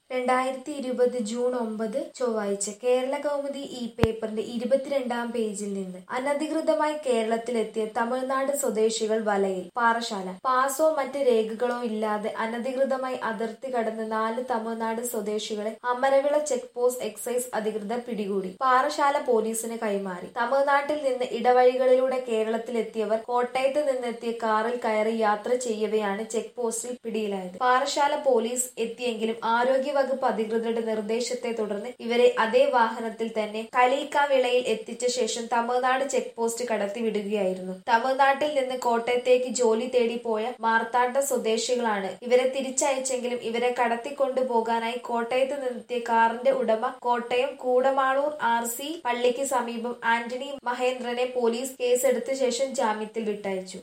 രണ്ടായിരത്തി ഇരുപത് ജൂൺ ഒമ്പത് ചൊവ്വാഴ്ച കേരള കൗമുദി ഈ പേപ്പറിന്റെ ഇരുപത്തിരണ്ടാം പേജിൽ നിന്ന് അനധികൃതമായി കേരളത്തിലെത്തിയ തമിഴ്നാട് സ്വദേശികൾ വലയിൽ പാറശാല പാസോ മറ്റ് രേഖകളോ ഇല്ലാതെ അനധികൃതമായി അതിർത്തി കടന്ന് നാല് തമിഴ്നാട് സ്വദേശികളെ അമരവിള ചെക്ക് പോസ്റ്റ് എക്സൈസ് അധികൃതർ പിടികൂടി പാറശാല പോലീസിന് കൈമാറി തമിഴ്നാട്ടിൽ നിന്ന് ഇടവഴികളിലൂടെ കേരളത്തിലെത്തിയവർ കോട്ടയത്ത് നിന്നെത്തിയ കാറിൽ കയറി യാത്ര ചെയ്യവെയാണ് ചെക്ക് പോസ്റ്റിൽ പിടിയിലായത് പാറശാല പോലീസ് എത്തിയെങ്കിലും ആരോഗ്യ വകുപ്പ് അധികൃതരുടെ നിർദ്ദേശത്തെ തുടർന്ന് ഇവരെ അതേ വാഹനത്തിൽ തന്നെ കലീക്കാവിളയിൽ എത്തിച്ച ശേഷം തമിഴ്നാട് ചെക്ക് പോസ്റ്റ് കടത്തി വിടുകയായിരുന്നു തമിഴ്നാട്ടിൽ നിന്ന് കോട്ടയത്തേക്ക് ജോലി തേടി പോയ മാർത്താണ്ഡ സ്വദേശികളാണ് ഇവരെ തിരിച്ചയച്ചെങ്കിലും ഇവരെ കടത്തിക്കൊണ്ടു പോകാനായി കോട്ടയത്ത് നിന്നെത്തിയ കാറിന്റെ ഉടമ കോട്ടയം കൂടമാളൂർ ആർ സി പള്ളിക്ക് സമീപം ആന്റണി മഹേന്ദ്രനെ പോലീസ് കേസെടുത്ത ശേഷം ജാമ്യത്തിൽ വിട്ടയച്ചു